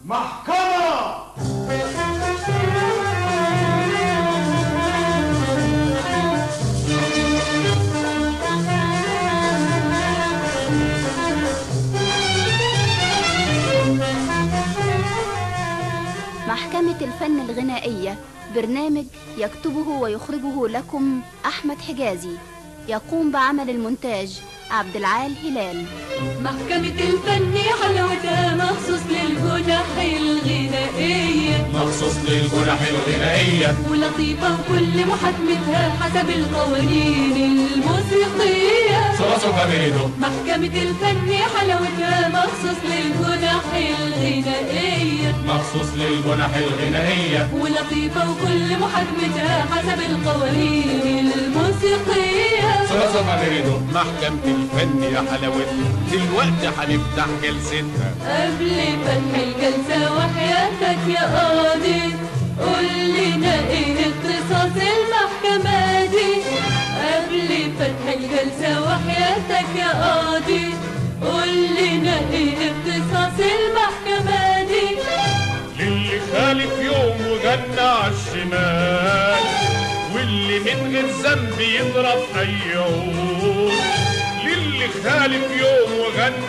محكمة محكمة الفن الغنائية برنامج يكتبه ويخرجه لكم أحمد حجازي يقوم بعمل المونتاج عبد العال هلال محكمة الفن حلاوتها مخصوص للجنح الغنائية مخصوص للجنح الغنائية ولطيفة وكل محاكمتها حسب القوانين الموسيقية صلاصو كاميريدو محكمة الفن حلاوتها مخصوص للجنح الغنائية مخصوص للجنح الغنائية ولطيفة وكل محاكمتها حسب القوانين الموسيقية صلاصو كاميريدو محكمة الفن يا حلاوتها دلوقتي هنفتح جلستها قبل فتح الجلسة وحياتك يا قاضي قول لنا ايه اختصاص المحكمة دي قبل فتح الجلسة وحياتك يا قاضي قول لنا ايه اختصاص المحكمة دي للي خالف يوم وجنة عالشمال واللي من غير ذنب يضرب اي عود للي خالف يوم وغنى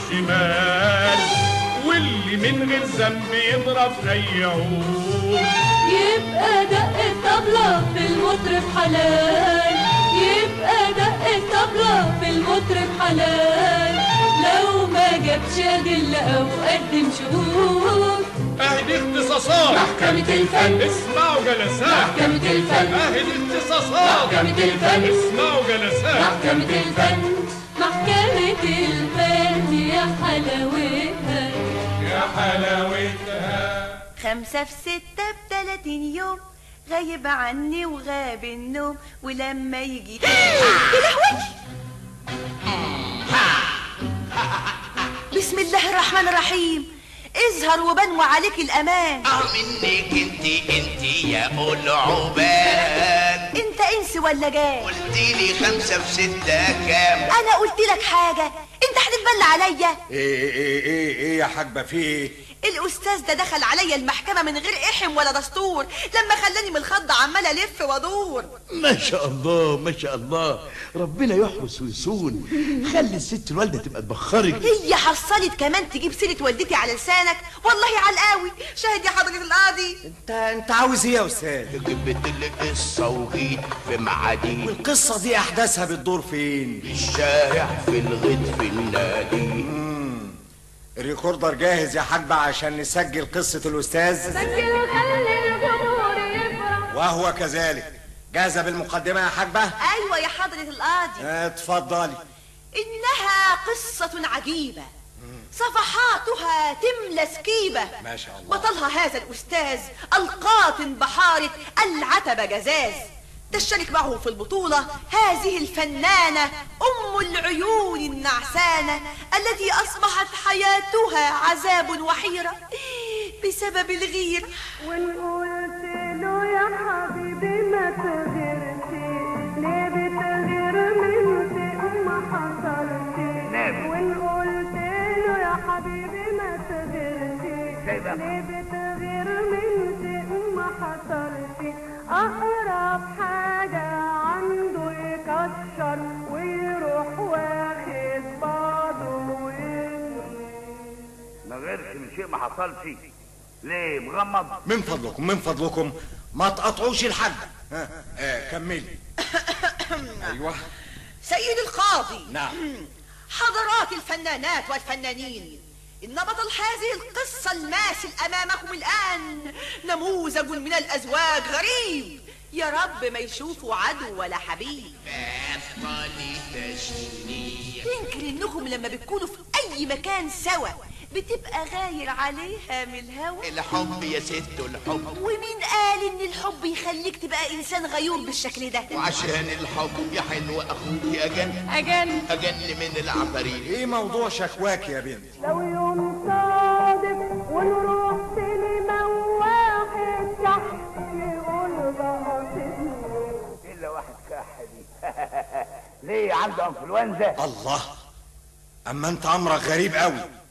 عالشمال واللي من غير ذنب يضرب اي عود يبقى دق الطبلة في المطرب حلال يبقى دق الطبلة في المطرب حلال لو ما جابش أدلة أو قدم شهود اهدي اختصاصات محكمة الفن اسمعوا جلسات محكمة الفن اهدي اختصاصات محكمة الفن اسمعوا جلسات محكمة الفن محكمة الفن يا حلاوتها يا حلاوتها خمسة في ستة بتلاتين يوم غايب عني وغاب النوم ولما يجي يا لهوي بسم الله الرحمن الرحيم اظهر وبنو عليك الامان اه منك انت انت يا قول عقبال انت انس ولا جان قلت لي خمسة في ستة كام انا قلت لك حاجه انت هتتبلى عليا ايه ايه ايه ايه يا حاجبة في ايه الاستاذ ده دخل عليا المحكمه من غير احم ولا دستور لما خلاني من الخض عمال الف وادور ما شاء الله ما شاء الله ربنا يحرس ويصون خلي الست الوالده تبقى تبخرك هي حصلت كمان تجيب سيره والدتي على لسانك والله على القوي شاهد يا حضره القاضي انت انت عاوز ايه يا استاذ جبت لك قصة وجيت في معادي والقصة دي احداثها بتدور فين في الشارع في الغد في النادي الريكوردر جاهز يا حاجبة عشان نسجل قصة الأستاذ وهو كذلك جاهزة بالمقدمة يا حاجبة ايوه يا حضره القاضي اتفضلي انها قصه عجيبه صفحاتها تملى سكيبه ما شاء الله بطلها هذا الاستاذ القاطن بحاره العتبه جزاز تشترك معه في البطولة هذه الفنانة أم العيون النعسانة التي أصبحت حياتها عذاب وحيرة بسبب الغيرة وان قلت له يا حبيبي ما تغيرش ليه بتغير من شيء ما حصلش وان قلت له يا حبيبي ما تغيرش ليه بتغير من شيء ما حصلش اقرب حاجة عنده يكشر ويروح واخد بعضه ويمشي ما غيرش من شيء ما حصلش ليه مغمض من فضلكم من فضلكم ما تقطعوش الحاجة ها، آه كملي أيوه سيد القاضي نعم حضرات الفنانات والفنانين إن بطل هذه القصة الماثل أمامكم الآن نموذج من الأزواج غريب يا رب ما يشوفوا عدو ولا حبيب أثقل تشنيع تنكر إنكم لما بتكونوا في أي مكان سوا بتبقى غاير عليها من الهوى الحب يا ست الحب ومين قال إن الحب يخليك تبقى إنسان غيور بالشكل ده وعشان الحب يا حلو أخوك أجن أجن أجن من العفاريت إيه موضوع شكواك يا بنت لو يوم صادف ونروح سينما وواحد تحت يقول بقى سيبني الا واحد كح دي ليه عنده انفلونزا الله أما أنت أمرك غريب قوي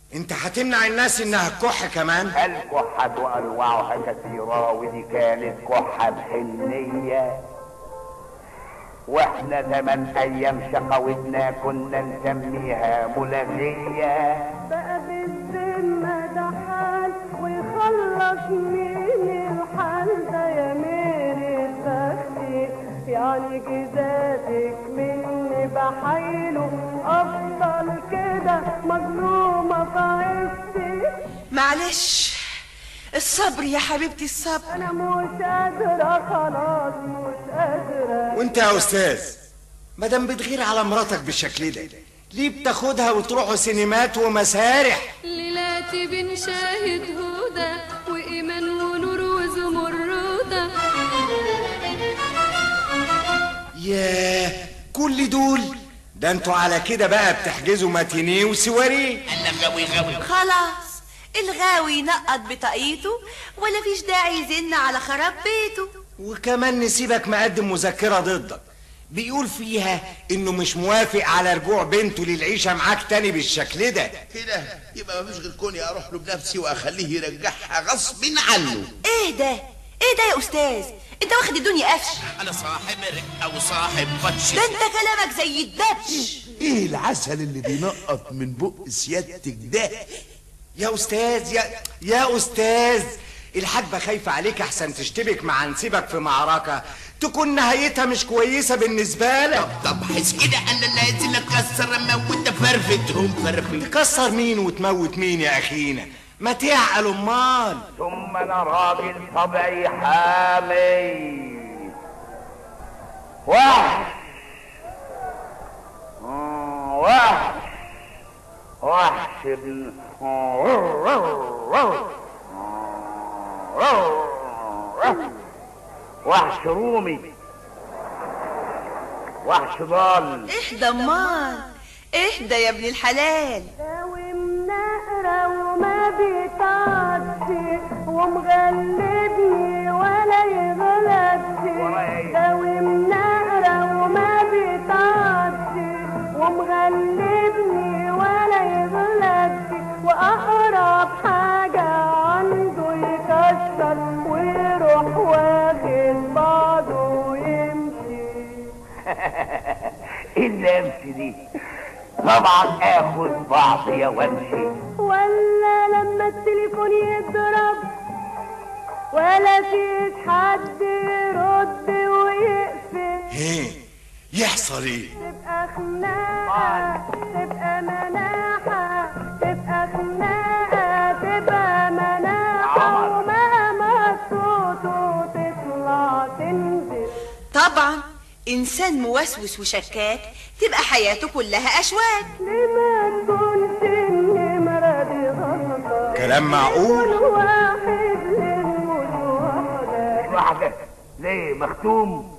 انت هتمنع الناس انها تكح كمان الكحة وأنواعها كثيرة ودي كانت كحة بحنية واحنا زمان ايام شقاوتنا كنا نسميها ملغية بقى بالذمة ده حال ويخلص من الحال ده يا ميري بختي يعني جزاتك مني بحيله افضل كده مظلومة في عزتي معلش الصبر يا حبيبتي الصبر انا مش قادرة خلاص مش قادرة وانت يا استاذ مادام بتغير على مراتك بالشكل ده ليه بتاخدها وتروحوا سينمات ومسارح ليلاتي بنشاهد هدى وإيمان ونور وزمردة ياه كل دول ده انتوا على كده بقى بتحجزوا ماتينيه وسواريه انا غاوي غاوي خلاص الغاوي ينقط بطاقيته ولا فيش داعي يزن على خراب بيته وكمان نسيبك مقدم مذكرة ضدك بيقول فيها انه مش موافق على رجوع بنته للعيشة معاك تاني بالشكل ده كده يبقى مفيش غير كوني اروح له بنفسي واخليه يرجعها غصب عنه ايه ده ايه ده يا استاذ انت واخد الدنيا قفش انا صاحب رق او صاحب بطش ده انت كلامك زي الدبش ايه العسل اللي بينقط من بق سيادتك ده يا استاذ يا يا استاذ الحاجبة خايفة عليك احسن تشتبك مع نسيبك في معركة تكون نهايتها مش كويسة بالنسبة لك طب حس كده انا نازل اكسر اموت فرفتهم فرفت تكسر مين وتموت مين يا اخينا ما تعقل امال ثم انا راجل طبعي حامي وحش آه، وحش وحش ابن وحش رومي وحش ضال اهدى امال اهدى يا ابن الحلال ومنقرة وما بيتعدي ومغلبني ولا يغلبني ده ومنقرة وما بيتعدي ومغلبني ولا يغلبني وأقرب حاجة عنده يكسر ويروح واخد بعضه ويمشي ايه اللمس دي طبعا اخد بعضي وامشي ولا لما التليفون يضرب ولا فيش حد يرد ويقفل ايه يحصل ايه تبقى خناقة تبقى مناحة تبقى خناقة تبقى مناحة ومهما صوته تطلع تنزل طبعا انسان موسوس وشكاك تبقى حياته كلها اشواك لما تكونش النمرة دي غلطة كلام معقول كل واحد للموت واحدة واحدة ليه مختوم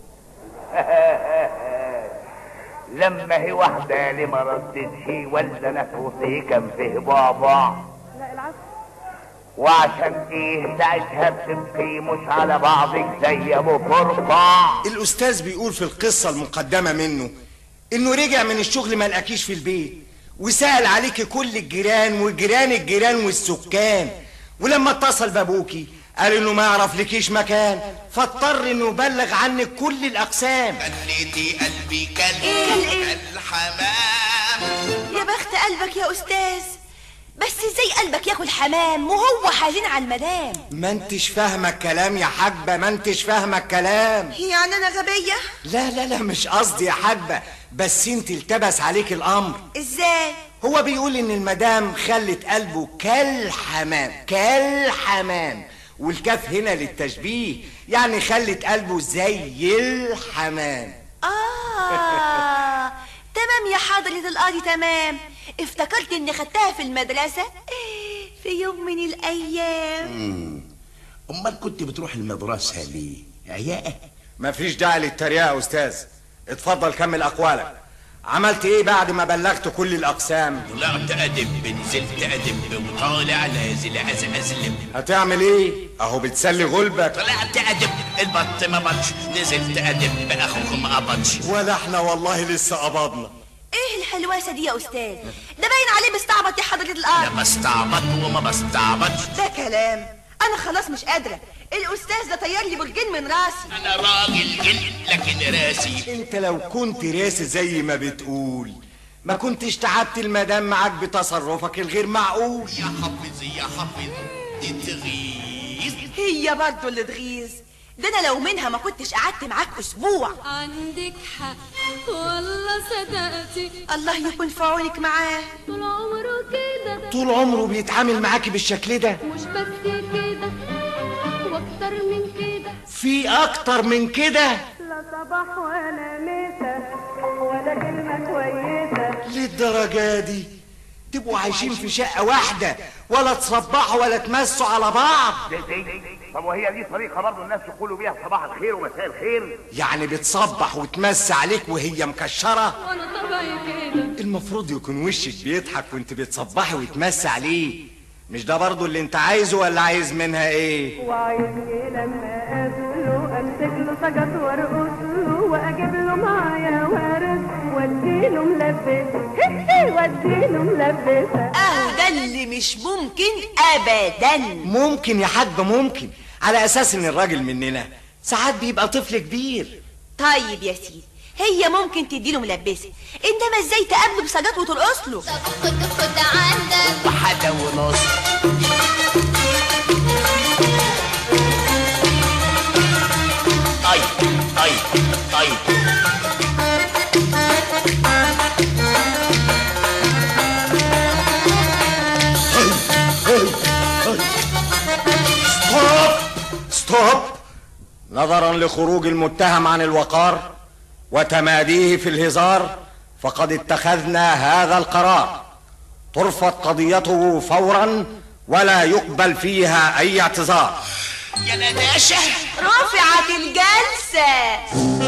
لما هي واحدة ليه ما ردتش ولا نفوسي كان فيه بعبع لا العفو وعشان ايه ساعتها بتبكي مش على بعضك زي ابو فرقع الاستاذ بيقول في القصة المقدمة منه انه رجع من الشغل ما لقاكيش في البيت وسأل عليك كل الجيران وجيران الجيران والسكان ولما اتصل بابوكي قال انه ما يعرف لكيش مكان فاضطر انه يبلغ عنك كل الاقسام خليتي قلبي كان إيه؟ الحمام يا بخت قلبك يا استاذ بس ازاي قلبك ياكل حمام وهو حزين على المدام ما انتش فاهمة الكلام يا حاجبة ما انتش فاهمة الكلام يعني انا غبية لا لا لا مش قصدي يا حاجبة بس انت التبس عليك الامر ازاي هو بيقول ان المدام خلت قلبه كالحمام كالحمام والكاف هنا للتشبيه يعني خلت قلبه زي الحمام اه تمام يا حضرة القاضي تمام افتكرت اني خدتها في المدرسة في يوم من الايام امال كنت بتروح المدرسه ليه عياء مفيش داعي للتريقة يا استاذ اتفضل كمل اقوالك عملت ايه بعد ما بلغت كل الاقسام طلعت ادب نزلت ادب وطالع نازل ازلم هتعمل ايه اهو بتسلي غلبك طلعت ادب البط ما بطش نزلت ادب اخوك ما قبضش ولا احنا والله لسه قبضنا ايه الحلواسه دي يا استاذ ده باين عليه بيستعبط يا حضره الارض لا بستعبط وما بستعبطش ده كلام انا خلاص مش قادره الاستاذ ده طير لي برجين من راسي انا راجل جن لكن راسي انت لو كنت راسي زي ما بتقول ما كنتش تعبت المدام معاك بتصرفك الغير معقول يا حافظ يا حافظ دي تغيظ هي برضه اللي تغيظ ده انا لو منها ما كنتش قعدت معاك اسبوع عندك حق والله صدقتي الله يكون في عونك معاه طول عمره كده طول عمره بيتعامل معاكي بالشكل ده مش بس كده واكتر من كده في اكتر من كده لا صباح ولا مسا ولا كلمة كويسة للدرجة دي تبقوا عايشين في شقة واحدة ولا تصبحوا ولا تمسوا على بعض طب وهي دي طريقة برضه الناس يقولوا بيها صباح الخير ومساء الخير يعني بتصبح وتمس عليك وهي مكشرة وانا طبعي كده المفروض يكون وشك بيضحك وانت بتصبحي وتمس عليه مش ده برضو اللي انت عايزه ولا عايز منها ايه وعايزني لما اقابله امسك له سجط وارقص له واجيب له معايا وارد واديله ملبسه واديله ملبسه اهو ده اللي مش ممكن ابدا ممكن يا حاج ممكن على اساس ان الراجل مننا ساعات بيبقى طفل كبير طيب يا سيدي هي ممكن تديله ملبسه انما ازاي تقابله بسجات وترقص له خد خد عندك وحدة ونص طيب طيب طيب ستوب ستوب نظرا لخروج المتهم عن الوقار وتماديه في الهزار فقد اتخذنا هذا القرار ترفض قضيته فورا ولا يقبل فيها اي اعتذار يا نداشة رفعت الجلسه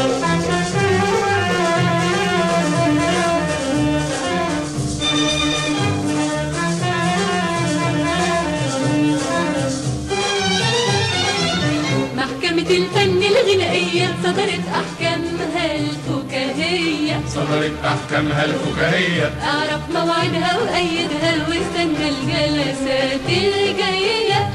محكمة الفن الغنائية صدرت أحكامها الفكاهية صدرت أحكامها الفكاهية أعرف موعدها وأيدها واستنى الجلسات الجاية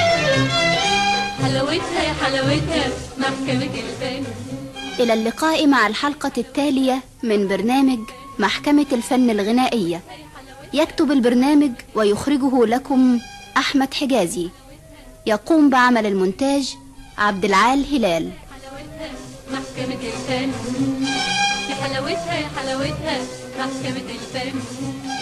حلاوتها يا حلاوتها محكمة الفن إلى اللقاء مع الحلقة التالية من برنامج محكمة الفن الغنائية يكتب البرنامج ويخرجه لكم أحمد حجازي يقوم بعمل المونتاج عبد العال هلال حلاوتها محكمة الفن يا حلاوتها يا حلاوتها محكمة الفن